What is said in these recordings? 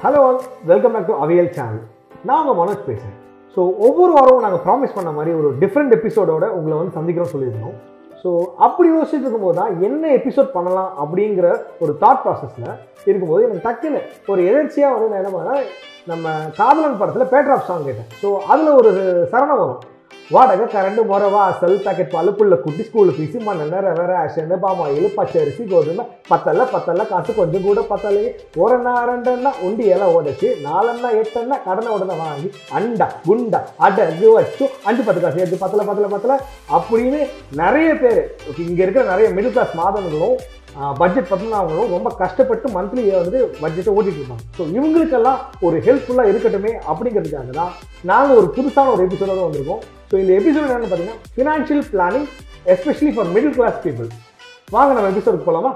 Hello all welcome back to Aviyal channel நான் உங்கள் மனோஜ் பேசுகிறேன் ஸோ ஒவ்வொரு வாரமும் நாங்கள் ப்ராமிஸ் பண்ண மாதிரி ஒரு டிஃப்ரெண்ட் எபிசோடோட உங்களை வந்து சந்திக்கிறோம் சொல்லியிருந்தோம் ஸோ அப்படி யோசிச்சுட்டு இருக்கும்போது தான் என்ன எபிசோட் பண்ணலாம் அப்படிங்கிற ஒரு தாட் ப்ராசஸில் இருக்கும்போது எனக்கு டக்குன்னு ஒரு எதர்ச்சியாக வந்து நான் என்ன பண்ணேன் நம்ம காதலன் படத்தில் பேட்ராப் சாங் கேட்டேன் ஸோ அதில் ஒரு சரணம் வரும் வாடகை கரண்ட் முறை வாசல் பேக்கெட் பழுப்புள்ள குட்டி ஸ்கூலு ஃபீஸு மண்ண வேற வேற ஆஷன் பாமாயில் பச்சரிசி கோதுமை பத்தல்ல பத்தல்ல காசு கொஞ்சம் கூட பத்தலையே ஒரெண்ணா ரெண்டெண்ணா உண்டி எல்லாம் உடச்சி நாலெண்ணா எட்டெண்ணா கடனை உடனே வாங்கி அண்டா குண்டா அடகு வச்சு அஞ்சு பத்து காசு எட்டு பத்தல பத்தல பத்தல அப்படின்னு நிறைய பேர் இங்கே இருக்கிற நிறைய மிடில் கிளாஸ் மாதங்களும் பட்ஜெட் பற்றினவங்களும் ரொம்ப கஷ்டப்பட்டு மந்த்லி வந்து பட்ஜெட்டை ஓட்டிட்டு இருப்பாங்க ஸோ இவங்களுக்கெல்லாம் ஒரு ஹெல்ப்ஃபுல்லாக இருக்கட்டுமே அப்படிங்கிறதுக்காக தான் நாங்கள் ஒரு புதுசான ஒரு எபிசோட வந்திருக்கோம் ஸோ இந்த எபிசோட் என்னன்னு பார்த்தீங்கன்னா financial planning especially for middle class people வாங்க நம்ம எபிசோடுக்கு போகலாமா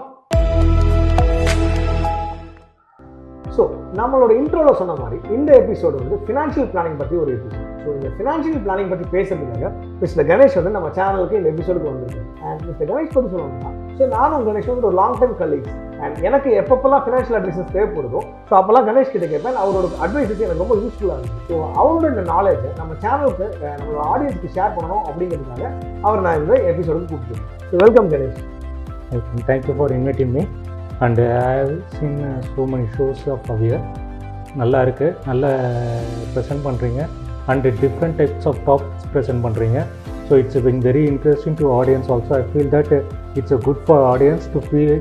ஸோ நம்மளோட இன்ட்ரோவில் சொன்ன மாதிரி இந்த எபிசோடு வந்து ஃபினான்ஷியல் பிளானிங் பற்றி ஒரு எபிசோட் ஸோ இந்த ஃபினான்ஷியல் பிளானிங் பற்றி பேசுறதுக்காக மிஸ்டர் கணேஷ் வந்து நம்ம சேனலுக்கு இந்த எபிசோடுக்கு வந்திருக்கேன் அண்ட் மிஸ்டர் கணேஷ் பற்றி சொல்லணும்னா ஸோ நானும் கணேஷ் வந்து ஒரு லாங் டைம் கலீக்ஸ் அண்ட் எனக்கு எப்பப்பெல்லாம் ஃபினான்ஷியல் அட்வைசஸ் தேவைப்படுதோ ஸோ அப்போல்லாம் கணேஷ் கிட்ட கேட்பேன் அவரோட அட்வைஸஸ் எனக்கு ரொம்ப யூஸ்ஃபுல்லாக இருந்துச்சு ஸோ அவரோட இந்த நாலேஜை நம்ம சேனலுக்கு நம்மளோட ஆடியன்ஸ்க்கு ஷேர் பண்ணணும் அப்படிங்கிறதுக்காக அவர் நான் இந்த எபிசோடுக்கு கூப்பிட்டுருக்கேன் so welcome Ganesh Welcome. Thank you for inviting me. And uh, I have seen uh, so many shows of Avia. நல்லா இருக்குது நல்ல ப்ரெசென்ட் பண்ணுறீங்க and different types of topics present பண்ணுறீங்க so it's been very interesting to audience also I feel that it's a good for audience to feel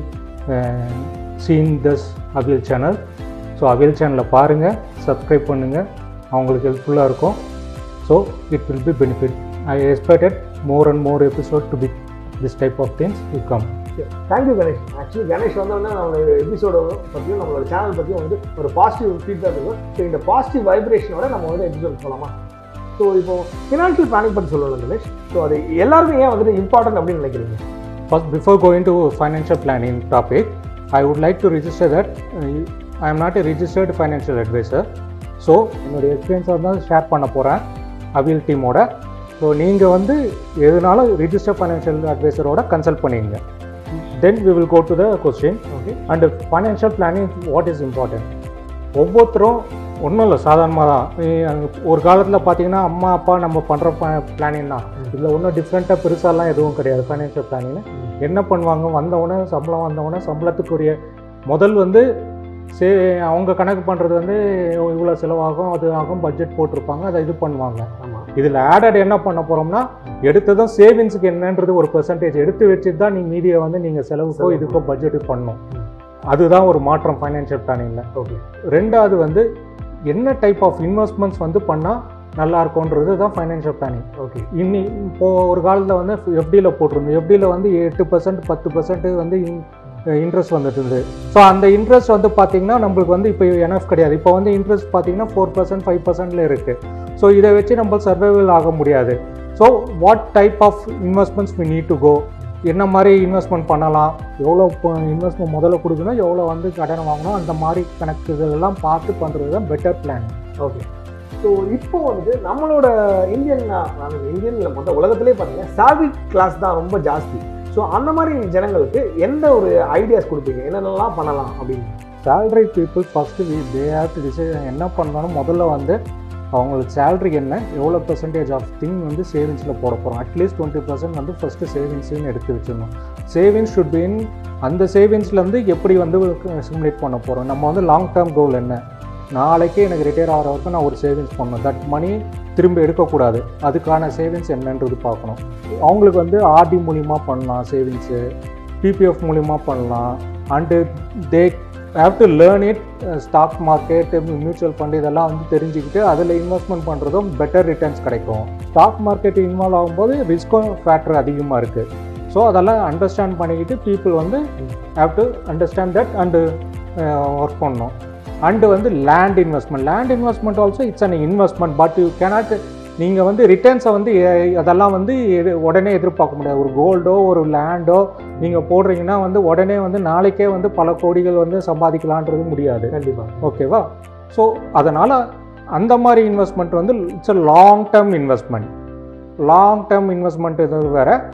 seen thus Aviyal channel so Aviyal சேனலை பாருங்கள் subscribe பண்ணுங்கள் அவங்களுக்கு ஹெல்ப்ஃபுல்லாக இருக்கும் so it will be benefit I expected more and more episode to be this type of things will come thank you Ganesh actually Ganesh வந்தோடனே நம்மளோட எபிசோட பற்றியும் நம்மளோட சேனல் பற்றியும் வந்து ஒரு பாசிட்டிவ் ஃபீட்பேக் இருக்கும் ஸோ இந்த பாசிட்டிவ் வைப்ரேஷனோட நம்ம வந்து எபிசோட் போகலாமா ஸோ இப்போ ஃபினான்ஷியல் பிளானிங் பற்றி சொல்லணும் கணேஷ் ஸோ அது எல்லாருக்கும் ஏன் வந்துட்டு இம்பார்ட்டன்ட் அப்படின்னு நினைக்கிறீங்க First, before going to financial planning topic, I would like to register that uh, I am not a registered financial advisor. So என்னுடைய எக்ஸ்பீரியன்ஸாக தான் ஷேர் பண்ண போகிறேன் அவியல் டீமோட ஸோ நீங்கள் வந்து எதுனாலும் ரிஜிஸ்டர் ஃபைனான்ஷியல் அட்வைசரோட கன்சல்ட் பண்ணிங்க then we will go to the question okay and financial planning what is important ஒவ்வொருத்தரும் ஒன்றும் இல்லை சாதாரணமாக தான் நீ- ஒரு காலத்தில் பார்த்தீங்கன்னா அம்மா அப்பா நம்ம பண்ணுற பிளானிங் தான் இதில் ஒன்றும் டிஃப்ரெண்ட்டாக பெருசாலாம் எதுவும் கிடையாது ஃபைனான்ஷியல் பிளானிங்னு என்ன பண்ணுவாங்க வந்தவுடனே சம்பளம் வந்தவுடனே சம்பளத்துக்குரிய முதல் வந்து சே அவங்க கணக்கு பண்ணுறது வந்து இவ்வளோ செலவாகும் அது ஆகும் பட்ஜெட் போட்டிருப்பாங்க அதை இது பண்ணுவாங்க ஆமாம் இதில் ஆடட் என்ன பண்ண போகிறோம்னா எடுத்ததும் சேவிங்ஸுக்கு என்னன்றது ஒரு பெர்சன்டேஜ் எடுத்து வச்சுட்டு தான் நீ மீதியை வந்து நீங்கள் செலவுக்கோ செலவு. இதுக்கோ பட்ஜெட் பண்ணணும் ம். அதுதான் ஒரு மாற்றம் ஃபைனான்ஷியல் பிளானிங்கில் ஓகே ரெண்டாவது வந்து என்ன டைப் ஆஃப் இன்வெஸ்ட்மெண்ட்ஸ் வந்து பண்ணால் நல்லா இருக்கும்ன்றது தான் ஃபைனான்ஷியல் பிளானிங் ஓகே இன்னி இப்போ ஒரு காலத்தில் வந்து எஃப்டியில் போட்டிருந்தோம் எஃப்டியில் வந்து எட்டு பர்சன்ட் பத்து பர்சன்ட் வந்து இன்ட்ரெஸ்ட் வந்துட்டு இருந்தது ஸோ அந்த இன்ட்ரெஸ்ட் வந்து பார்த்தீங்கன்னா நம்மளுக்கு வந்து இப்போ எனஃப் கிடையாது இப்போ வந்து இன்ட்ரெஸ்ட் பார்த்தீங்கன்னா ஃபோர் பர்சன்ட் ஃபைவ் பர்சன்ட்ல இருக்குது ஸோ இதை வச்சு நம்ம சர்வைவல் ஆக முடியாது so what type of investments we need to go என்ன மாதிரி இன்வெஸ்ட்மெண்ட் பண்ணலாம் எவ்வளோ இன்வெஸ்ட்மெண்ட் முதல்ல கொடுக்கணும் எவ்வளோ வந்து கடன் வாங்கணும் அந்த மாதிரி கணக்குகள் எல்லாம் பார்த்து பண்ணுறது தான் பெட்டர் பிளான் ஓகே ஸோ இப்போ வந்து நம்மளோட இந்தியன் இந்தியன் மொத்த உலகத்திலே பார்த்தீங்கன்னா சாவி கிளாஸ் தான் ரொம்ப ஜாஸ்தி ஸோ அந்த மாதிரி ஜனங்களுக்கு எந்த ஒரு ஐடியாஸ் கொடுப்பீங்க என்னென்னலாம் பண்ணலாம் அப்படின்னு salary people first they have to decide என்ன பண்ணணும் முதல்ல வந்து அவங்களுக்கு சேலரி என்ன எவ்வளோ பெர்சன்டேஜ் ஆஃப் திங் வந்து சேவிங்ஸில் போட போகிறோம் அட்லீஸ்ட் டுவெண்ட்டி பர்சன்ட் வந்து ஃபஸ்ட்டு சேவிங்ஸ்னு எடுத்து வச்சிடணும் சேவிங்ஸ் ஷுட் பீன் அந்த சேவிங்ஸ்லேருந்து எப்படி வந்து சிமுலேட் பண்ண போகிறோம் நம்ம வந்து லாங் டேர்ம் கோல் என்ன நாளைக்கு எனக்கு ரிட்டையர் ஆகிற வரைக்கும் நான் ஒரு சேவிங்ஸ் பண்ணணும் தட் மணி திரும்ப எடுக்கக்கூடாது அதுக்கான சேவிங்ஸ் என்னன்றது பார்க்கணும் அவங்களுக்கு வந்து ஆர்டி மூலிமா பண்ணலாம் சேவிங்ஸு பிபிஎஃப் மூலிமா பண்ணலாம் and they have to learn it stock market mutual fund இதெல்லாம் வந்து தெரிஞ்சுக்கிட்டு அதில் இன்வெஸ்ட்மெண்ட் பண்ணுறதும் பெட்டர் ரிட்டர்ன்ஸ் கிடைக்கும் ஸ்டாக் மார்க்கெட் இன்வால்வ் ஆகும்போது ரிஸ்க்கும் ஃபேக்டர் அதிகமாக இருக்குது ஸோ அதெல்லாம் அண்டர்ஸ்டாண்ட் பண்ணிக்கிட்டு பீப்புள் வந்து have to understand that and work பண்ணணும் அண்டு வந்து land investment land investment also it's an investment but you cannot நீங்கள் வந்து ரிட்டர்ன்ஸை வந்து எ- அதெல்லாம் வந்து எது- உடனே எதிர்பார்க்க முடியாது ஒரு கோல்டோ ஒரு லேண்டோ நீங்கள் போடுறீங்கன்னா வந்து உடனே வந்து நாளைக்கே வந்து பல கோடிகள் வந்து சம்பாதிக்கலான்றது முடியாது கண்டிப்பாக ஓகேவா ஸோ அதனால் அந்த மாதிரி இன்வெஸ்ட்மெண்ட் வந்து it's a long term investment long term investment இது வேற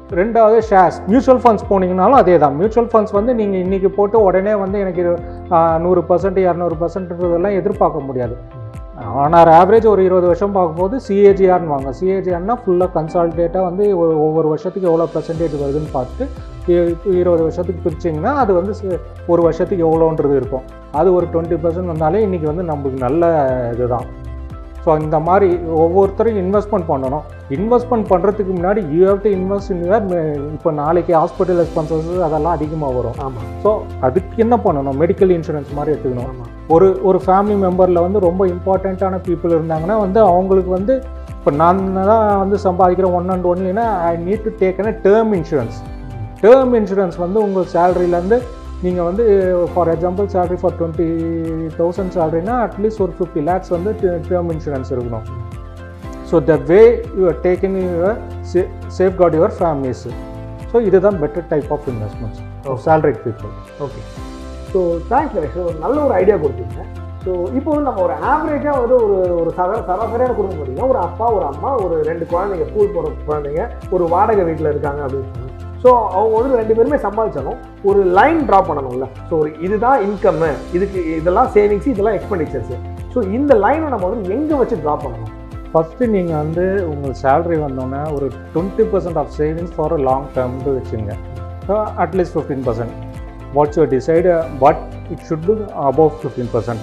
ரெண்டாவது ஷேர்ஸ் மியூச்சுவல் ஃபண்ட்ஸ் போனீங்கனாலும் அதே தான் மியூச்சுவல் ஃபண்ட்ஸ் வந்து நீங்கள் இன்றைக்கி போட்டு உடனே வந்து எனக்கு இது, ஆ, நூறு பர்சன்ட் இரநூறு பர்சன்ட்ன்றதெல்லாம் எதிர்பார்க்க முடியாது ஆனால் ஆவரேஜ் ஒரு இருபது வருஷம் பார்க்கும்போது சிஏஜிஆர்னு வாங்க சிஏஜிஆர்னா ஃபுல்லாக கன்சால்டேட்டாக வந்து ஒ- ஒவ்வொரு வருஷத்துக்கு எவ்வளோ பர்சன்டேஜ் வருதுன்னு பார்த்துட்டு இ- இப்போ இருபது வருஷத்துக்கு பிரிச்சிங்கன்னா அது வந்து சி- ஒரு வருஷத்துக்கு எவ்வளோன்றது இருக்கும் அது ஒரு டுவெண்ட்டி பர்சன்ட் வந்தாலே இன்றைக்கி வந்து நம்மளுக்கு நல்ல இதுதான் ஸோ இந்த மாதிரி ஒவ்வொருத்தரும் இன்வெஸ்ட்மெண்ட் பண்ணணும் இன்வெஸ்ட்மெண்ட் பண்ணுறதுக்கு முன்னாடி you have to invest in your இப்போ நாளைக்கு ஹாஸ்பிட்டல் எக்ஸ்பென்சஸ் அதெல்லாம் அதிகமாக வரும் ஆமாம் ஸோ அதுக்கு என்ன பண்ணணும் மெடிக்கல் இன்சூரன்ஸ் மாதிரி எடுத்துக்கணும் ஆமாம் ஒரு ஒரு ஃபேமிலி மெம்பரில் வந்து ரொம்ப இம்பார்ட்டண்ட்டான பீப்புள் இருந்தாங்கன்னா வந்து அவங்களுக்கு வந்து இப்போ நான் தான் வந்து சம்பாதிக்கிறேன் ஒன் அண்ட் ஒன்லினா I need to take a term insurance term insurance வந்து உங்கள் சேலரியிலேருந்து நீங்கள் வந்து for example salary for twenty thousand சேலரினா அட்லீஸ்ட் ஒரு ஃபிஃப்டி லேக்ஸ் வந்து டேர்ம் இன்சூரன்ஸ் இருக்கணும் so the way you are taking your safeguard your families so இதுதான் better type of investments salaried people okay so thanks Ganesh ஒரு நல்ல ஒரு idea கொடுத்தீங்க so இப்போ வந்து நம்ம ஒரு ஆவரேஜாக வந்து ஒரு ஒரு சர சராசரியான குடும்பம் பார்த்தீங்கன்னா ஒரு அப்பா ஒரு அம்மா ஒரு ரெண்டு குழந்தைங்க ஸ்கூல் போகிற குழந்தைங்க ஒரு வாடகை வீட்டில் இருக்காங்க அப்படின்னு சொன்னாங்க ஸோ அவங்க வந்து ரெண்டு பேருமே சம்பாதிச்சாலும் ஒரு லைன் ட்ரா பண்ணணும்ல ஸோ ஒரு இதுதான் இன்கம்மு இதுக்கு இதெல்லாம் சேவிங்ஸ் இதெல்லாம் எக்ஸ்பெண்டிச்சர்ஸ் ஸோ இந்த லைனை நம்ம வந்து எங்கே வச்சு ட்ரா பண்ணணும் ஃபஸ்ட்டு நீங்கள் வந்து உங்கள் சேலரி வந்தோன்னே ஒரு twenty percent of savings for long டேர்ம்னு வச்சுங்க at least fifteen percent what's your decide but it should be above fifteen percent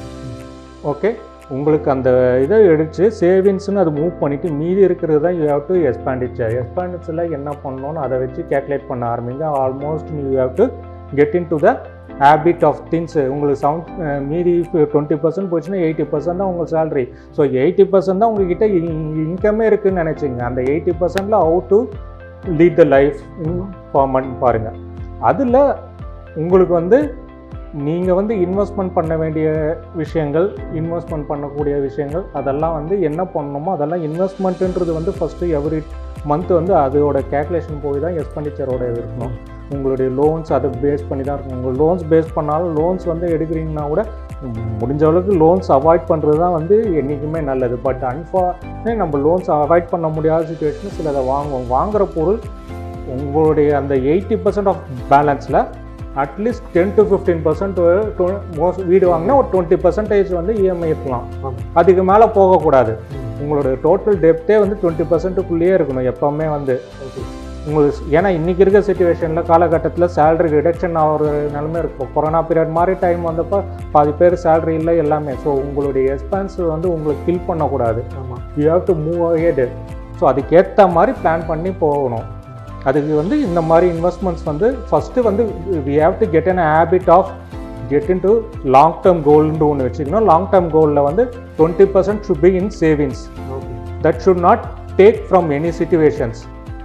okay உங்களுக்கு அந்த இதை எடுத்து சேவிங்ஸ்னு அது மூவ் பண்ணிவிட்டு மீதி இருக்கிறது தான் யூ ஹேவ் டு எக்ஸ்பேண்டிச்சர் எக்ஸ்பேண்டிச்சரில் என்ன பண்ணணும்னு அதை வச்சு கேல்குலேட் பண்ண ஆரம்பிங்க almost you have to get into the habit of things உங்களுக்கு சவுண்ட் மீதி டுவெண்ட்டி பர்சன்ட் போச்சுன்னா எயிட்டி பர்சன்ட் தான் உங்கள் சேலரி ஸோ எயிட்டி பர்சன்ட் தான் உங்ககிட்ட இன்கமே இருக்குன்னு நினச்சிங்க அந்த எயிட்டி பர்சன்டில் how to lead the life in ஃபார்மன் பாருங்கள் அதில் உங்களுக்கு வந்து நீங்கள் வந்து இன்வெஸ்ட்மெண்ட் பண்ண வேண்டிய விஷயங்கள் இன்வெஸ்ட்மெண்ட் பண்ணக்கூடிய விஷயங்கள் அதெல்லாம் வந்து என்ன பண்ணணுமோ அதெல்லாம் இன்வெஸ்ட்மெண்ட்டுன்றது வந்து ஃபஸ்ட்டு எவ்ரி மந்த் வந்து அதோட கேல்குலேஷன் போய் தான் எக்ஸ்பெண்டிச்சரோட இருக்கணும் உங்களுடைய லோன்ஸ் அதை பேஸ் பண்ணி தான் இருக்கும் உங்கள் லோன்ஸ் பேஸ் பண்ணாலும் லோன்ஸ் வந்து எடுக்கிறீங்கன்னா கூட முடிஞ்ச அளவுக்கு லோன்ஸ் அவாய்ட் பண்ணுறது தான் வந்து என்றைக்குமே நல்லது பட் அன்ஃபார்னே நம்ம லோன்ஸ் அவாய்ட் பண்ண முடியாத சுச்சுவேஷன் சிலதை வாங்குவோம் வாங்குற பொருள் உங்களுடைய அந்த எயிட்டி பர்சன்ட் ஆஃப் பேலன்ஸில் at least ten to fifteen percent most வீடு வாங்கினா ஒரு டுவெண்ட்டி பர்சன்டேஜ் வந்து இஎம்ஐ இருக்கலாம் ஆமாம் அதுக்கு மேலே போகக்கூடாது உங்களோட டோட்டல் டெப்டே வந்து டுவெண்ட்டி பர்சன்ட்டுக்குள்ளேயே இருக்கணும் எப்போவுமே வந்து ஓகே உங்களுக்கு ஏன்னா இன்றைக்கி இருக்க சுச்சுவேஷனில் காலகட்டத்தில் சேலரி ரிடக்ஷன் ஆகிற நிலமை இருக்கும் கொரோனா பீரியட் மாதிரி டைம் வந்தப்போ பாதி பேர் சேலரி இல்லை எல்லாமே ஸோ உங்களுடைய எக்ஸ்பென்ஸ் வந்து உங்களுக்கு கில் பண்ணக்கூடாது ஆமாம் you have to move ahead so அதுக்கேற்ற மாதிரி பிளான் பண்ணி போகணும் அதுக்கு வந்து இந்த மாதிரி இன்வெஸ்ட்மெண்ட்ஸ் வந்து ஃபஸ்ட்டு வந்து we have to get an habit of get into long term கோல்னு ஒன்று வச்சுக்கணும் லாங் டேர்ம் கோலில் வந்து twenty percent should be in savings okay that should not take from any situations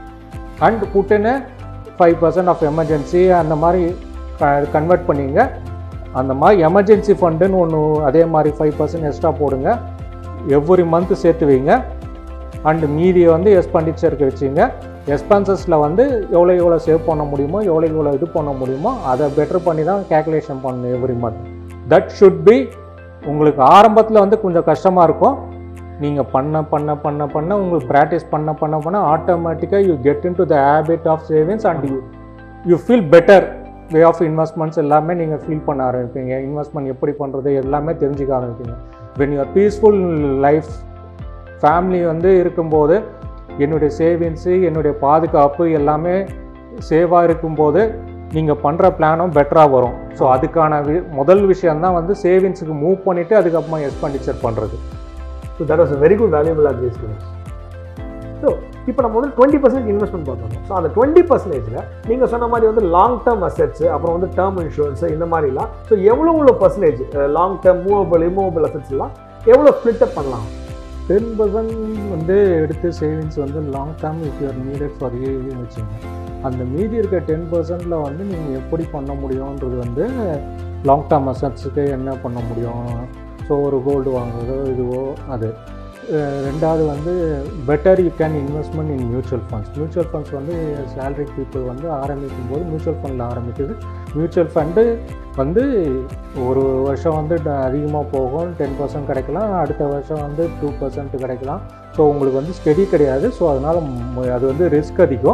and புட்டுன்னு five percent of emergency அந்த மாதிரி convert பண்ணிங்க அந்த மாதிரி எமர்ஜென்சி ஃபண்டுன்னு ஒன்று அதே மாதிரி ஃபைவ் பர்சன்ட் எக்ஸ்ட்ரா போடுங்க எவ்ரி மந்த் சேர்த்து வைங்க அண்ட் மீதியை வந்து எக்ஸ்பெண்டிச்சருக்கு வச்சுங்க எக்ஸ்பென்சஸில் வந்து எவ்வளோ எவ்வளோ சேவ் பண்ண முடியுமோ எவ்வளோ எவ்வளோ இது பண்ண முடியுமோ அதை பெட்டர் பண்ணி தான் கேல்குலேஷன் பண்ணணும் every month that should be உங்களுக்கு ஆரம்பத்தில் வந்து கொஞ்சம் கஷ்டமாக இருக்கும் நீங்கள் பண்ண பண்ண பண்ண பண்ண உங்களுக்கு ப்ராக்டிஸ் பண்ண பண்ண பண்ண ஆட்டோமேட்டிக்காக you get into the habit of savings and you you feel better way of investments எல்லாமே நீங்கள் ஃபீல் பண்ண ஆரம்பிப்பீங்க இன்வெஸ்ட்மெண்ட் எப்படி பண்ணுறது எல்லாமே தெரிஞ்சுக்க ஆரம்பிப்பீங்க when you're peaceful life family வந்து இருக்கும்போது என்னுடைய சேவிங்ஸு என்னுடைய பாதுகாப்பு எல்லாமே சேவாக இருக்கும்போது நீங்கள் பண்ணுற பிளானும் பெட்டராக வரும் ஸோ அதுக்கான வி- முதல் விஷயம்தான் வந்து சேவிங்ஸுக்கு மூவ் பண்ணிவிட்டு அதுக்கப்புறமா எக்ஸ்பெண்டிச்சர் பண்ணுறது so that was very good valuable advice so இப்போ நம்ம வந்து டுவெண்ட்டி பர்சன்ட் இன்வெஸ்ட்மெண்ட் பார்த்தோம் ஸோ அந்த டுவெண்ட்டி பர்சன்டேஜில் நீங்கள் சொன்ன மாதிரி வந்து லாங் டேர்ம் அசெட்ஸ் அப்புறம் வந்து டேர்ம் இன்சூரன்ஸ் இந்த மாதிரிலாம் ஸோ எவ்வளோ உள்ள percentage long term movable immovable அசெட்ஸ்லாம் எவ்வளோ ஸ்ப்ளிட் அப் பண்ணலாம் டென் பர்சன்ட் வந்து எடுத்து சேவிங்ஸ் வந்து long term if you're needed for ஏன்னு வச்சுங்க அந்த மீதி இருக்க டென் பர்சன்டில் வந்து நீங்கள் எப்படி பண்ண முடியுன்றது வந்து லாங் டேர்ம் அசட்ஸுக்கு என்ன பண்ண முடியும் ஸோ ஒரு கோல்டு வாங்குறதோ இதுவோ அது அஹ் ரெண்டாவது வந்து better you can investment in mutual funds mutual funds வந்து சேலரி பீப்புள் வந்து ஆரம்பிக்கும் போது மியூச்சுவல் ஃபண்டில் ஆரம்பிக்குது மியூச்சுவல் ஃபண்டு வந்து ஒரு வருஷம் வந்து அதிகமாக போகும் டென் பர்சன்ட் கிடைக்கலாம் அடுத்த வருஷம் வந்து டூ பர்சன்ட் கிடைக்கலாம் ஸோ உங்களுக்கு வந்து ஸ்டெடி கிடையாது ஸோ அதனால் அது வந்து ரிஸ்க் அதிகம்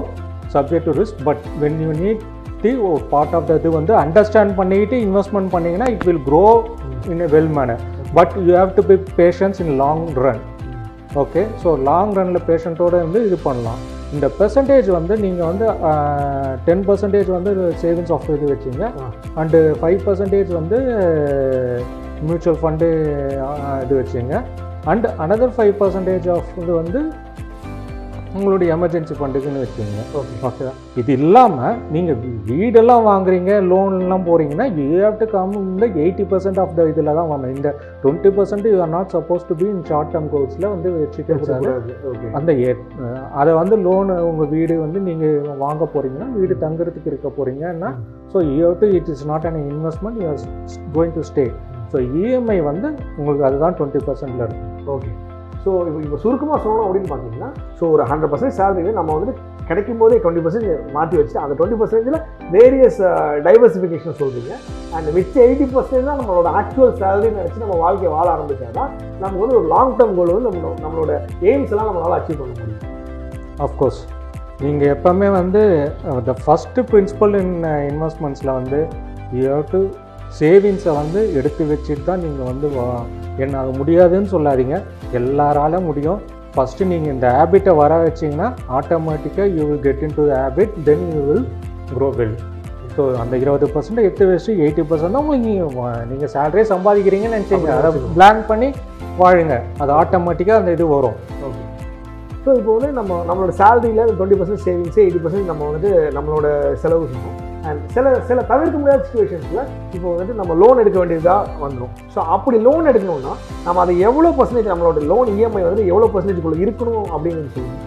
subject to risk but when you need the part of the இது வந்து அண்டர்ஸ்டாண்ட் பண்ணிக்கிட்டு இன்வெஸ்ட்மெண்ட் பண்ணிங்கன்னா it will grow in a well manner but you have to be patience in long run okay so long ரனில் பேஷண்ட்டோட வந்து இது பண்ணலாம் இந்த பெர்சன்டேஜ் வந்து நீங்கள் வந்து டென் பர்சன்டேஜ் வந்து சேவிங்ஸ் ஆஃப் இது வச்சிங்க அண்டு ஃபைவ் பர்சன்டேஜ் வந்து மியூச்சுவல் ஃபண்டு இது வச்சுங்க and another five percentage of இது வந்து உங்களுடைய எமர்ஜென்சி ஃபண்டுக்குன்னு வச்சுங்க ஓகே ஓகே இது இல்லாமல் நீங்கள் வீடெல்லாம் வாங்குறீங்க லோன்லாம் போகிறீங்கன்னா யூ ஹேவ் டு கம் இந்த எயிட்டி பர்சன்ட் ஆஃப் த இதில் தான் வாங்கணும் இந்த twenty percent you are not suppose to be in short term கோல்ஸில் வந்து வச்சுக்க கூடாது ஓகே அந்த ஏ- அஹ் அதை வந்து லோன் உங்கள் வீடு வந்து நீங்கள் வாங்க போகிறீங்கன்னா வீடு தங்குறதுக்கு இருக்க போகிறீங்கன்னா so you to it is not an investment you are going to stay so EMI வந்து உங்களுக்கு அதுதான் டுவெண்ட்டி பர்சன்டில் இருக்கும் ஓகே ஸோ இப்போ இப்போ சுருக்கமாக சொல்லணும் அப்படின்னு பார்த்தீங்கன்னா ஸோ ஒரு ஹண்ட்ரட் பர்சன்ட் சேலரி நம்ம வந்து கிடைக்கும் போதே டுவெண்ட்டி பர்சன்ட் மாற்றி வச்சு அந்த டுவெண்ட்டி பர்சன்டேஜில் வேரியஸ் டைவர்சிஃபிகேஷன் சொல்கிறீங்க அண்ட் மிச்ச எயிட்டி பர்சன்ட் தான் நம்மளோட ஆக்சுவல் சேலரி நினச்சி நம்ம வாழ்க்கையை வாழ ஆரம்பிச்சாதான் நமக்கு வந்து ஒரு லாங் டேர்ம் கோல் வந்து நம்மளோட நம்மளோட எய்ம்ஸ் எல்லாம் நம்மளால் அச்சீவ் பண்ண முடியும் அஃப்கோர்ஸ் நீங்கள் எப்போவுமே வந்து த ஃபஸ்ட்டு பிரின்சிபல் இன் இன்வெஸ்ட்மெண்ட்ஸில் வந்து யூ ஹேவ் டு சேவிங்ஸை வந்து எடுத்து வச்சுட்டு தான் நீங்கள் வந்து வா- என்ன அது முடியாதுன்னு சொல்லாதீங்க எல்லாரால முடியும் ஃபஸ்ட்டு நீங்கள் இந்த ஹேபிட்டை வர வச்சிங்கன்னா ஆட்டோமேட்டிக்காக you will get into the habit then you will grow well so அந்த இருபது பர்சன்ட் எடுத்து வச்சு எயிட்டி பர்சன்ட் தான் உங்களுக்கு நீங்கள் நீங்கள் சேலரியே சம்பாதிக்கிறீங்கன்னு நினச்சிங்க அதை பிளான் பண்ணி வாழுங்க அது ஆட்டோமேட்டிக்காக அந்த இது வரும் ஓகே ஸோ இப்போ வந்து நம்ம நம்மளோட சேலரியில் twenty percent savings eighty percent நம்ம வந்துட்டு நம்மளோட செலவு செய்வோம் அண்ட் சில சில தவிர்க்க முடியாத சுச்சுவேஷன்ஸில் இப்போ வந்துட்டு நம்ம லோன் எடுக்க வேண்டியதாக வந்துடும் ஸோ அப்படி லோன் எடுக்கணும்னா நம்ம அதை எவ்வளோ பர்சன்டேஜ் நம்மளோட லோன் இஎம்ஐ வந்து எவ்வளோ பர்சன்டேஜ்குள்ளே இருக்கணும் அப்படின்னு சொல்லுவோம்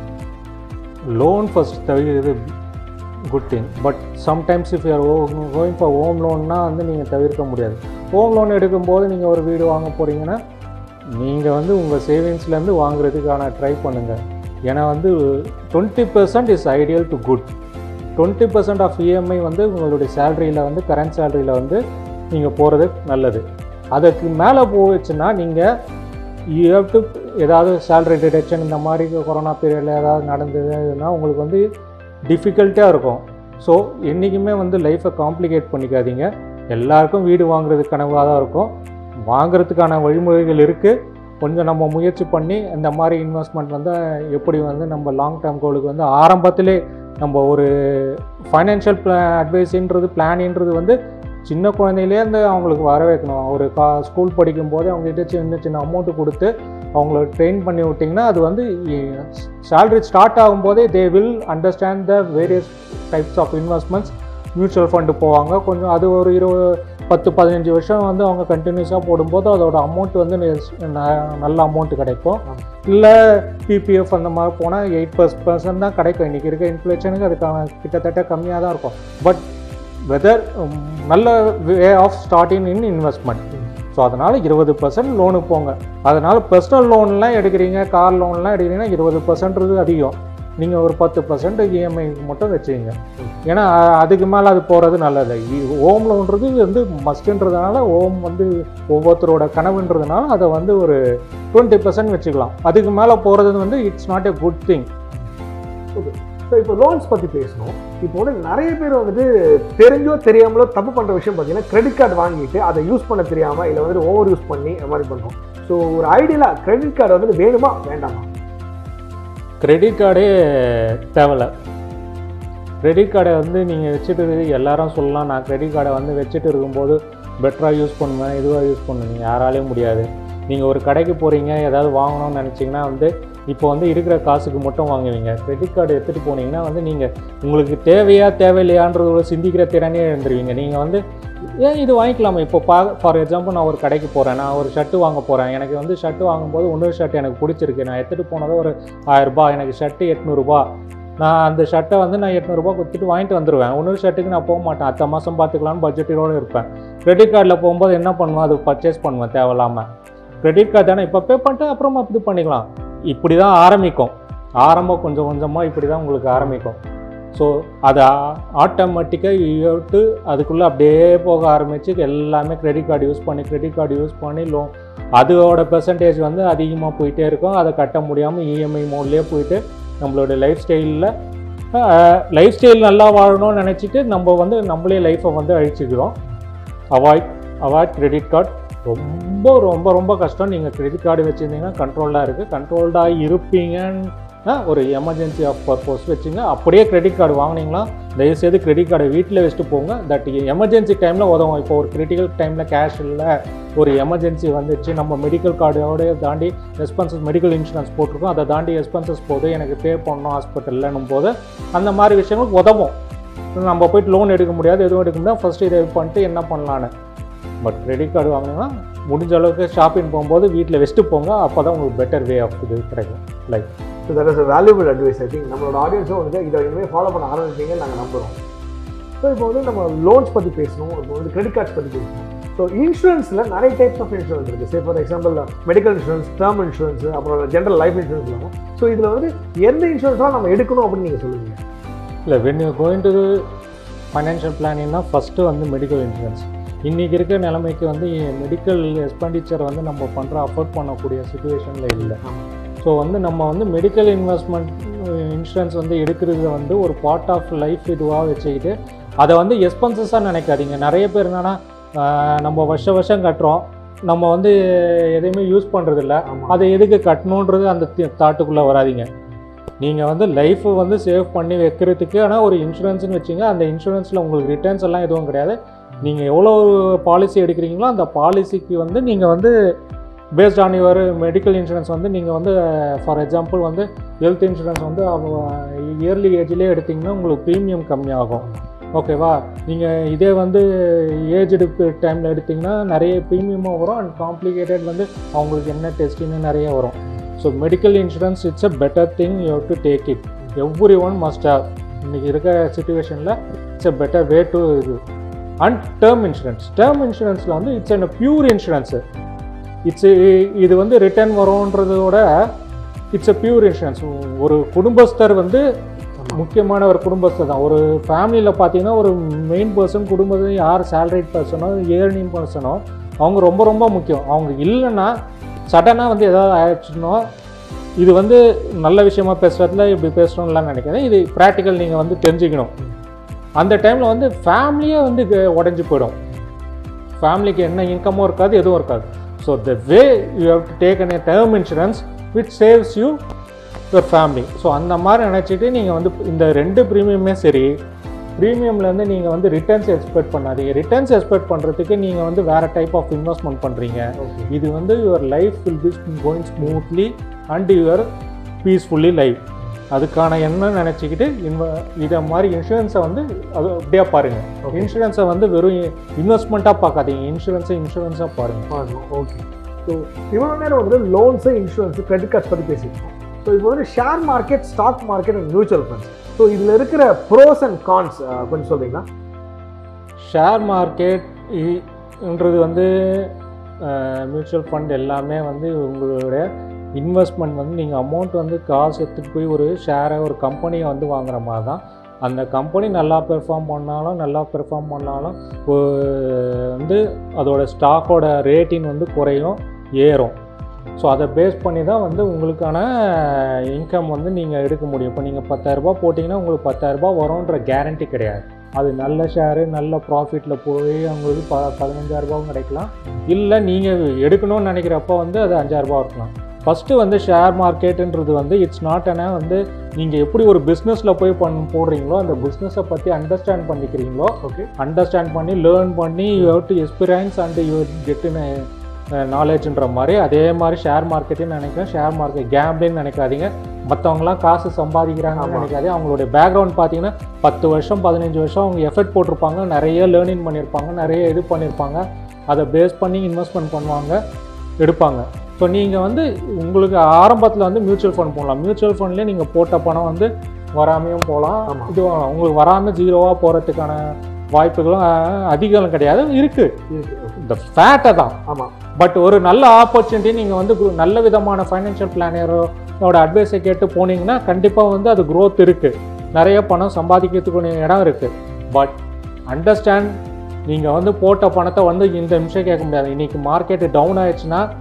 லோன் ஃபர்ஸ்ட் தவிர்க்கிறது good thing but sometimes if you're going for home லோன்னா வந்து நீங்கள் தவிர்க்க முடியாது ஹோம் லோன் எடுக்கும்போது நீங்கள் ஒரு வீடு வாங்க போகிறீங்கன்னா நீங்கள் வந்து உங்கள் சேவிங்ஸ்லேருந்து வாங்குறதுக்கான ட்ரை பண்ணுங்கள் ஏன்னா வந்து twenty percent is ideal to good twenty percent of EMI வந்து உங்களுடைய சேலரியில் வந்து கரண்ட் சேலரியில் வந்து நீங்கள் போகிறது நல்லது அதுக்கு மேலே போச்சுன்னா நீங்கள் யூ ஹேவ் டு ஏதாவது சேலரி டிடெக்ஷன் இந்த மாதிரி கொரோனா பீரியடில் ஏதாவது நடந்ததுன்னா உங்களுக்கு வந்து டிஃபிகல்ட்டாக இருக்கும் ஸோ என்றைக்குமே வந்து லைஃப்பை காம்ப்ளிகேட் பண்ணிக்காதீங்க எல்லாருக்கும் வீடு வாங்குறது கனவாக தான் இருக்கும் வாங்குறதுக்கான வழிமுறைகள் இருக்குது கொஞ்சம் நம்ம முயற்சி பண்ணி இந்த மாதிரி இன்வெஸ்ட்மெண்ட் வந்து எப்படி வந்து நம்ம லாங் டேர்ம் கோலுக்கு வந்து ஆரம்பத்திலே நம்ம ஒரு ஃபைனான்ஷியல் பிளா அட்வைஸுன்றது பிளான்ன்றது வந்து சின்ன குழந்தையிலே அந்த அவங்களுக்கு வர வைக்கணும் ஒரு கா ஸ்கூல் படிக்கும்போது அவங்ககிட்ட சின்ன சின்ன அமௌண்ட்டு கொடுத்து அவங்கள ட்ரெயின் பண்ணி விட்டிங்கன்னா அது வந்து சேலரி ஸ்டார்ட் ஆகும்போதே they will understand the various types of investments mutual fund போவாங்க கொஞ்சம் அது ஒரு இருபது பத்து பதினஞ்சு வருஷம் வந்து அவங்க கண்டினியூஸாக போடும்போது அதோட அமௌண்ட் வந்து நெ- ந- நல்ல அமௌண்ட் கிடைக்கும் இல்லை பிபிஎஃப் அந்த மாதிரி போனால் எயிட் பர்ஸ் பர்சன்ட் தான் கிடைக்கும் இன்றைக்கி இருக்க இன்ஃப்ளேஷனுக்கு அதுக்கான கிட்டத்தட்ட கம்மியாக தான் இருக்கும் பட் வெதர் நல்ல way of starting in investment so அதனால் இருபது பர்சன்ட் லோனு போங்க அதனால் பர்சனல் லோன்லாம் எடுக்கிறீங்க கார் லோன்லாம் எடுக்கிறீங்கன்னா இருபது பர்சன்ட்றது அதிகம் நீங்கள் ஒரு பத்து பர்சன்ட் இஎம்ஐ மட்டும் வச்சுக்கோங்க ஏன்னா அ- அதுக்கு மேலே அது போகிறது நல்லது ஹோம் லோன்றது வந்து மஸ்ட்ன்றதுனால ஹோம் வந்து ஒவ்வொருத்தரோட கனவுன்றதுனால அதை வந்து ஒரு டுவெண்ட்டி பர்சன்ட் வச்சுக்கலாம் அதுக்கு மேலே போகிறது வந்து it's not a good thing so இப்போ லோன்ஸ் பற்றி பேசணும் இப்போ வந்து நிறைய பேர் வந்துட்டு தெரிஞ்சோ தெரியாமலோ தப்பு பண்ணுற விஷயம் பார்த்தீங்கன்னா கிரெடிட் கார்டு வாங்கிட்டு அதை யூஸ் பண்ண தெரியாமல் இல்லை வந்துட்டு ஓவர் யூஸ் பண்ணி அந்த மாதிரி பண்ணுறோம் ஸோ ஒரு ஐடியலாக கிரெடிட் கார்டு வந்துட்டு வேணுமா வேண்டாமா கிரெடிட் கார்டே தேவையில்ல கிரெடிட் கார்டை வந்து நீங்கள் வச்சுட்டு இருக்கு- எல்லாரும் சொல்லலாம் நான் கிரெடிட் கார்டை வந்து வச்சுட்டு இருக்கும்போது பெட்டராக யூஸ் பண்ணுவேன் இதுவாக யூஸ் பண்ணுவீங்க யாராலையும் முடியாது நீங்கள் ஒரு கடைக்கு போகிறீங்க ஏதாவது வாங்கணும்னு நினச்சிங்கன்னா வந்து இப்போ வந்து இருக்கிற காசுக்கு மட்டும் வாங்குவீங்க கிரெடிட் கார்டு எடுத்துகிட்டு போனீங்கன்னா வந்து நீங்கள் உங்களுக்கு தேவையா தேவையில்லையான்றதோட சிந்திக்கிற திறனே இருந்துருவீங்க நீங்கள் வந்து ஏன் இது வாங்கிக்கலாமா இப்போ பா ஃபார் எக்ஸாம்பிள் நான் ஒரு கடைக்கு போகிறேன் நான் ஒரு ஷர்ட்டு வாங்க போகிறேன் எனக்கு வந்து ஷர்ட்டு வாங்கும்போது இன்னொரு ஷர்ட் எனக்கு பிடிச்சிருக்கு நான் எடுத்துகிட்டு போனது ஒரு ஆயிரரூபா எனக்கு ஷர்ட்டு எட்நூறுபா நான் அந்த ஷர்ட்டை வந்து நான் எட்நூறுபா கொடுத்துட்டு வாங்கிட்டு வந்துடுவேன் இன்னொரு ஷர்ட்டுக்கு நான் போக மாட்டேன் அடுத்த மாதம் பார்த்துக்கலான்னு பட்ஜெட்டோடு இருப்பேன் கிரெடிட் கார்டில் போகும்போது என்ன பண்ணுவேன் அது பர்ச்சேஸ் பண்ணுவேன் தேவையில்லாமல் கிரெடிட் கார்டு தானே இப்போ பே பண்ணிட்டு அப்புறமா இது பண்ணிக்கலாம் இப்படி தான் ஆரம்பிக்கும் ஆரம்பம் கொஞ்சம் கொஞ்சமாக இப்படி தான் உங்களுக்கு ஆரம்பிக்கும் ஸோ அது ஆட்டோமேட்டிக்காக யூட்டு அதுக்குள்ளே அப்படியே போக ஆரம்பிச்சு எல்லாமே கிரெடிட் கார்டு யூஸ் பண்ணி கிரெடிட் கார்டு யூஸ் பண்ணி லோன் அதோட பெர்சன்டேஜ் வந்து அதிகமாக போயிட்டே இருக்கும் அதை கட்ட முடியாமல் இஎம்ஐ மோட்லேயே போயிட்டு நம்மளோட லைஃப் ஸ்டைலில் லைஃப் ஸ்டைல் நல்லா வாழணும்னு நினச்சிட்டு நம்ம வந்து நம்மளே லைஃப்பை வந்து அழிச்சுக்கிறோம் அவாய்ட் அவாய்ட் கிரெடிட் கார்டு ரொம்ப ரொம்ப ரொம்ப கஷ்டம் நீங்கள் கிரெடிட் கார்டு வச்சுருந்தீங்கன்னா கண்ட்ரோல்டாக இருக்குது கண்ட்ரோல்டாக இருப்பீங்கன்னா ஒரு எமர்ஜென்சி ஆஃப் பர்பஸ் வச்சுங்க அப்படியே கிரெடிட் கார்டு வாங்கினீங்களா தயவுசெய்து கிரெடிட் கார்டை வீட்டில் வச்சுட்டு போங்க தட் எமர்ஜென்சி டைமில் உதவும் இப்போ ஒரு கிரிட்டிக்கல் டைமில் கேஷ் இல்லை ஒரு எமர்ஜென்சி வந்துச்சு நம்ம மெடிக்கல் கார்டோட தாண்டி எக்ஸ்பென்சஸ் மெடிக்கல் இன்சூரன்ஸ் போட்டிருக்கோம் அதை தாண்டி எக்ஸ்பென்சஸ் போது எனக்கு பே பண்ணணும் ஹாஸ்பிட்டல்லன்னும் போது அந்த மாதிரி விஷயங்களுக்கு உதவும் நம்ம போயிட்டு லோன் எடுக்க முடியாது எதுவும் எடுக்க முடியாது ஃபஸ்ட்டு இதை பண்ணிட்டு என்ன பண்ணலான்னு பட் கிரெடிட் கார்டு வாங்கினீங்கன்னா முடிஞ்ச அளவுக்கு ஷாப்பிங் போகும்போது வீட்டில் வச்சுட்டு போங்க அப்போ தான் உங்களுக்கு பெட்டர் வே ஆஃப் இது கிடைக்கும் life so that is valuable advice I think நம்மளோட ஆடியன்ஸும் வந்து இதை இனிமேல் ஃபாலோ பண்ண ஆரம்பிப்பீங்கன்னு நாங்கள் நம்புகிறோம் ஸோ இப்போ வந்து நம்ம லோன்ஸ் பற்றி பேசணும் இப்போ வந்து கிரெடிட் கார்ட்ஸ் பற்றி பேசணும் ஸோ இன்சூரன்ஸில் நிறைய டைப்ஸ் ஆஃப் இன்சூரன்ஸ் இருக்குது say for example medical insurance term insurance அப்புறம் ஜென்ரல் லைஃப் இன்சூரன்ஸ் இருக்கும் ஸோ இதில் வந்து எந்த இன்சூரன்ஸ்லாம் நம்ம எடுக்கணும் அப்படின்னு நீங்கள் சொல்லுவீங்க இல்லை when you going to financial பிளானிங்னா ஃபஸ்ட்டு வந்து மெடிக்கல் இன்சூரன்ஸ் இன்றைக்கி இருக்க நிலைமைக்கு வந்து மெடிக்கல் எக்ஸ்பெண்டிச்சர் வந்து நம்ம பண்ணுற அஃபோர்ட் பண்ணக்கூடிய சுச்சுவேஷனில் இல்லை ஸோ வந்து நம்ம வந்து மெடிக்கல் இன்வெஸ்ட்மெண்ட் இன்சூரன்ஸ் வந்து எடுக்கிறது வந்து ஒரு பார்ட் ஆஃப் லைஃப் இதுவாக வச்சுக்கிட்டு அதை வந்து எக்ஸ்பென்சஸாக நினைக்காதீங்க நிறைய பேர் என்னென்னா நம்ம வருஷம் வருஷம் கட்டுறோம் நம்ம வந்து எதையுமே யூஸ் பண்ணுறதில்ல ஆமாம் அதை எதுக்கு கட்டணுன்றது அந்த தாட்டுக்குள்ளே வராதீங்க நீங்கள் வந்து லைஃப்பை வந்து சேவ் பண்ணி வைக்கிறதுக்கு ஆனால் ஒரு இன்சூரன்ஸ்னு வச்சுங்க அந்த இன்சூரன்ஸில் உங்களுக்கு ரிட்டர்ன்ஸ் எல்லாம் எதுவும் கிடையாது நீங்கள் எவ்வளோ பாலிசி எடுக்கிறீங்களோ அந்த பாலிசிக்கு வந்து நீங்கள் வந்து based on your medical insurance வந்து நீங்கள் வந்து ஃபார் எக்ஸாம்பிள் வந்து ஹெல்த் இன்சூரன்ஸ் வந்து இயர்லி ஏஜ்லேயே எடுத்திங்கன்னா உங்களுக்கு ப்ரீமியம் கம்மியாகும் ஓகேவா நீங்கள் இதே வந்து ஏஜ் எடுப்பு டைமில் எடுத்திங்கன்னா நிறைய ப்ரீமியமும் வரும் அண்ட் காம்ப்ளிகேட்டட் வந்து அவங்களுக்கு என்ன டெஸ்டின்னு நிறைய வரும் so medical insurance it's a better thing you to take it everyone must have இன்றைக்கி இருக்க சுச்சுவேஷனில் it's a better way to இது அண்ட் டேர்ம் இன்சூரன்ஸ் டேர்ம் இன்சூரன்ஸில் வந்து it's an pure insurance it's இது வந்து ரிட்டர்ன் வரும்ன்றதோட இட்ஸ் அ பியூர் இன்சூரன்ஸ் ஒரு குடும்பஸ்தர் வந்து முக்கியமான ஒரு குடும்பஸ்தர் தான் ஒரு ஃபேமிலியில் பார்த்தீங்கன்னா ஒரு மெயின் பர்சன் குடும்பத்தில் யார் சேலரிட் பர்சனோ ஏர்னிங் பர்சனோ அவங்க ரொம்ப ரொம்ப முக்கியம் அவங்க இல்லைன்னா சடனாக வந்து ஏதாவது ஆயிடுச்சுன்னா இது வந்து நல்ல விஷயமா பேசுகிறதுல இப்படி பேசுகிறோம்லாம் நினைக்கிறேன் இது ப்ராக்டிக்கல் நீங்கள் வந்து தெரிஞ்சுக்கணும் அந்த டைமில் வந்து ஃபேமிலியே வந்து உடஞ்சி போயிடும் ஃபேமிலிக்கு என்ன இன்கமும் இருக்காது எதுவும் இருக்காது so the way you have to take an term insurance which saves you your family so அந்த மாதிரி நினச்சிட்டு நீங்கள் வந்து இந்த ரெண்டு ப்ரீமியமே சரி ப்ரீமியம்லேருந்து நீங்கள் வந்து ரிட்டர்ன்ஸ் எக்ஸ்பெக்ட் பண்ணாதீங்க ரிட்டர்ன்ஸ் எக்ஸ்பெக்ட் பண்ணுறதுக்கு நீங்கள் வந்து வேறு டைப் ஆஃப் இன்வெஸ்ட்மெண்ட் பண்ணுறீங்க ஓகே இது வந்து your life will be going smoothly and your peacefully life அதுக்கான என்ன நினச்சிக்கிட்டு இன்வ இதை மாதிரி இன்சூரன்ஸை வந்து அது அப்படியே பாருங்கள் Okay. இன்சூரன்ஸை வந்து வெறும் இன்வெஸ்ட்மெண்ட்டாக பார்க்காதீங்க இன்சூரன்ஸை இன்சூரன்ஸாக பாருங்கள் ஓகே ஸோ இவ்வளோ நேரம் வந்து லோன்ஸு இன்சூரன்ஸு கிரெடிட் கார்ட்ஸ் பற்றி பேசியிருக்கோம் ஸோ இப்போ வந்து share market stock market and mutual funds so இதில் இருக்கிற ப்ரோஸ் அண்ட் கான்ஸ் கொஞ்சம் சொல்கிறீங்களா ஷேர் மார்க்கெட் ன்றது வந்து மியூச்சுவல் ஃபண்ட் எல்லாமே வந்து உங்களுடைய இன்வெஸ்ட்மெண்ட் வந்து நீங்கள் அமௌண்ட் வந்து காசு எடுத்துகிட்டு போய் ஒரு ஷேரை ஒரு கம்பெனியை வந்து வாங்குற மாதிரி தான் அந்த கம்பெனி நல்லா பெர்ஃபார்ம் பண்ணாலும் நல்லா பெர்ஃபார்ம் பண்ணாலும் ஒ- வந்து அதோட ஸ்டாக்கோட ரேட்டிங் வந்து குறையும் ஏறும் ஸோ அதை பேஸ் பண்ணி தான் வந்து உங்களுக்கான இன்கம் வந்து நீங்கள் எடுக்க முடியும் இப்போ நீங்கள் பத்தாயிரரூபா போட்டிங்கன்னா உங்களுக்கு பத்தாயிரரூபா வரும்ன்ற கேரண்டி கிடையாது அது நல்ல ஷேரு நல்ல ப்ராஃபிட்டில் போய் அவங்களுக்கு ப பதினஞ்சாயிரரூபாவும் கிடைக்கலாம் இல்லை நீங்கள் எடுக்கணும்னு நினைக்கிறப்ப வந்து அது அஞ்சாயிரரூபா இருக்கலாம் ஃபஸ்ட்டு வந்து ஷேர் மார்க்கெட்டுன்றது வந்து இட்ஸ் நாட் அன வந்து நீங்கள் எப்படி ஒரு பிஸ்னஸில் போய் பண்ண போடுறீங்களோ அந்த பிஸ்னஸை பற்றி அண்டர்ஸ்டாண்ட் பண்ணிக்கிறீங்களோ ஓகே அண்டர்ஸ்டாண்ட் பண்ணி லேர்ன் பண்ணி you have to experience and you get நாலேஜ்ன்ற மாதிரி அதே மாதிரி ஷேர் மார்க்கெட்டையும் நினைக்கிறேன் ஷேர் மார்க்கெட் கேம்லின்னு நினைக்காதீங்க மற்றவங்களாம் காசு சம்பாதிக்கிறாங்கன்னு ஆமா. நினைக்காதீங்க அவங்களுடைய பேக்ரவுண்ட் பார்த்தீங்கன்னா பத்து வருஷம் பதினஞ்சு வருஷம் அவங்க எஃபர்ட் போட்டிருப்பாங்க நிறைய லேர்னிங் பண்ணியிருப்பாங்க நிறைய இது பண்ணியிருப்பாங்க அதை பேஸ் பண்ணி இன்வெஸ்ட்மெண்ட் பண்ணுவாங்க எடுப்பாங்க ஸோ நீங்கள் வந்து உங்களுக்கு ஆரம்பத்தில் வந்து மியூச்சுவல் ஃபண்ட் போடலாம் மியூச்சுவல் ஃபண்ட்லேயே நீங்கள் போட்ட பணம் வந்து வராமையும் போகலாம் ஆமா. இது உங்களுக்கு வராமல் ஜீரோவாக போகிறதுக்கான வாய்ப்புகளும் அஹ், அதிகம் கிடையாது இருக்குது இருக்கு ஓகே இந்த ஃபேட்டை தான் ஆமாம் பட் ஒரு நல்ல ஆப்பர்ச்சுனிட்டி நீங்கள் வந்து கு- நல்ல விதமான ஃபைனான்ஷியல் பிளானரோட அட்வைஸை கேட்டு போனீங்கன்னா கண்டிப்பாக வந்து அது growth இருக்குது நிறைய பணம் சம்பாதிக்கிறதுக்குரிய இடம் இருக்குது பட் அண்டர்ஸ்டாண்ட் நீங்கள் வந்து போட்ட பணத்தை வந்து இந்த நிமிஷம் கேட்க முடியாது இன்றைக்கி மார்க்கெட்டு டவுன் ஆயிடுச்சுன்னா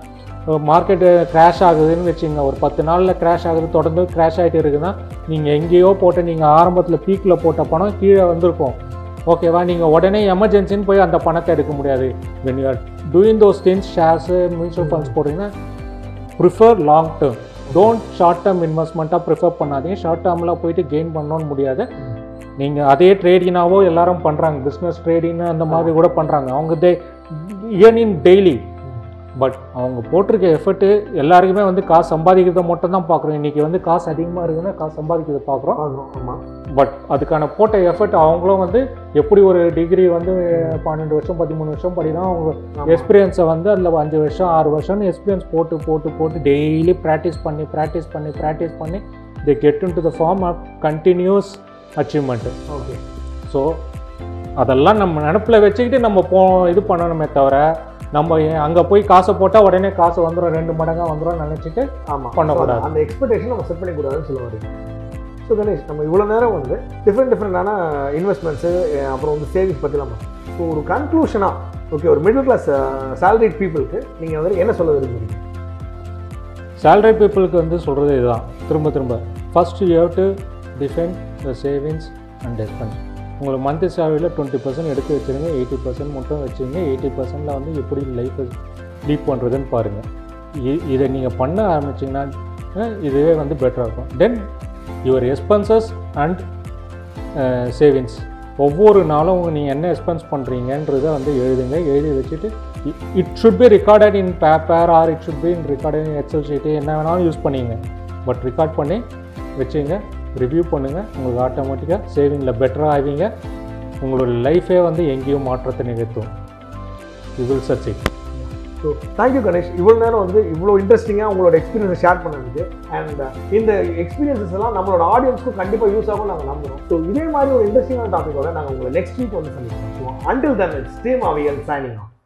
மார்க்கெட்டு கிராஷ் ஆகுதுன்னு வச்சுங்க ஒரு பத்து நாளில் கிராஷ் ஆகுது தொடர்ந்து கிராஷ் ஆகிட்டு இருக்குன்னா நீங்கள் எங்கேயோ போட்டு நீங்கள் ஆரம்பத்தில் பீக்கில் போட்ட பணம் கீழே வந்திருக்கும் ஓகேவா நீங்கள் உடனே எமர்ஜென்சின்னு போய் அந்த பணத்தை எடுக்க முடியாது when you are doing those things shares mutual funds போட்டிங்கன்னா prefer long term don't short term இன்வெஸ்ட்மெண்ட்டாக ப்ரிஃபர் பண்ணாதீங்க ஷார்ட் டேர்மில் போயிட்டு கெயின் பண்ணணும்னு முடியாது நீங்கள் அதே ட்ரேடிங்காவோ எல்லாரும் பண்ணுறாங்க பிஸ்னஸ் ட்ரேடிங்னு அந்த மாதிரி கூட பண்ணுறாங்க அவங்க தே இயர்னிங் டெய்லி பட் அவங்க போட்டிருக்க எஃபர்ட்டு எல்லாருக்குமே வந்து காசு சம்பாதிக்கிறத மட்டும் தான் பார்க்குறோம் இன்றைக்கி வந்து காசு அதிகமாக இருக்குன்னா காசு சம்பாதிக்கிறத பார்க்குறோம் ஆமாம் ஆமாம் பட் அதுக்கான போட்ட எஃபர்ட் அவங்களும் வந்து எப்படி ஒரு டிகிரி வந்து பன்னெண்டு வருஷம் பதிமூணு வருஷம் படினா அவங்க எக்ஸ்பீரியன்ஸை வந்து அதில் அஞ்சு வருஷம் ஆறு வருஷம்னு எக்ஸ்பீரியன்ஸ் போட்டு போட்டு போட்டு டெய்லி ப்ராக்டிஸ் பண்ணி ப்ராக்டிஸ் பண்ணி ப்ராக்டிஸ் பண்ணி the get into the form of continuous achievement okay so அதெல்லாம் நம்ம நினப்பில் வச்சுக்கிட்டு நம்ம போ இது பண்ணணுமே தவிர நம்ம அங்கே போய் காசை போட்டால் உடனே காசு வந்துடும் ரெண்டு மடங்காக வந்துடும் நினச்சிட்டு ஆமாம் பண்ணக்கூடாது. அந்த எக்ஸ்பெக்டேஷன் நம்ம செட் பண்ணிக்கூடாதுன்னு சொல்ல வரீங்க ஸோ கணேஷ் நம்ம இவ்வளோ நேரம் வந்து டிஃப்ரெண்ட் டிஃப்ரெண்டான இன்வெஸ்ட்மெண்ட்ஸு அப்புறம் வந்து சேவிங்ஸ் பற்றிலாம் ஸோ ஒரு கன்க்ளூஷனாக ஓகே ஒரு மிடில் கிளாஸ் சேலரிட் பீப்புளுக்கு நீங்கள் வந்து என்ன சொல்ல விரும்புறீங்க salary பீப்புளுக்கு வந்து சொல்கிறது இதுதான் திரும்ப திரும்ப first you have to define the savings and expense உங்களுக்கு மந்த்லி சேலரியில் டுவெண்ட்டி பர்சன்ட் எடுத்து வச்சுருங்க எயிட்டி பர்சன்ட் மட்டும் வச்சுங்க எயிட்டி பர்சன்டில் வந்து எப்படி லைஃப்பை லீட் பண்ணுறதுன்னு பாருங்கள் இதை நீங்கள் பண்ண ஆரம்பிச்சிங்கன்னா அஹ், இதுவே வந்து பெட்டராக இருக்கும் then your expenses and savings ஒவ்வொரு நாளும் நீங்கள் என்ன எக்ஸ்பென்ஸ் பண்ணுறீங்கன்றதை வந்து எழுதுங்க எழுதி வச்சுட்டு it should be recorded in paper or it should be in recorded in excel sheet என்ன வேணாலும் யூஸ் பண்ணிங்க பட் ரெக்கார்ட் பண்ணி வச்சுங்க ரிவ்யூ பண்ணுங்கள் உங்களுக்கு ஆட்டோமேட்டிக்காக சேவிங்கில் பெட்டராக ஆவீங்க உங்களோட லைஃபே வந்து எங்கேயும் மாற்றத்தை நிகழ்த்தும் you will succeed so thank you Ganesh இவ்வளோ நேரம் வந்து இவ்வளோ இன்ட்ரெஸ்டிங்காக உங்களோட எக்ஸ்பீரியன்ஸை ஷேர் பண்ணதுக்கு அண்ட் இந்த எக்ஸ்பீரியன்ஸஸ் எல்லாம் நம்மளோட ஆடியன்ஸ்க்கும் கண்டிப்பாக யூஸ் ஆகும் நாங்கள் நம்புறோம் ஸோ இதே மாதிரி ஒரு இன்ட்ரெஸ்டிங்கான டாப்பிக்கோட நாங்கள் உங்களை நெக்ஸ்ட் வீக் வந்து சந்திக்கிறோம் so until then it's team Aviyal signing on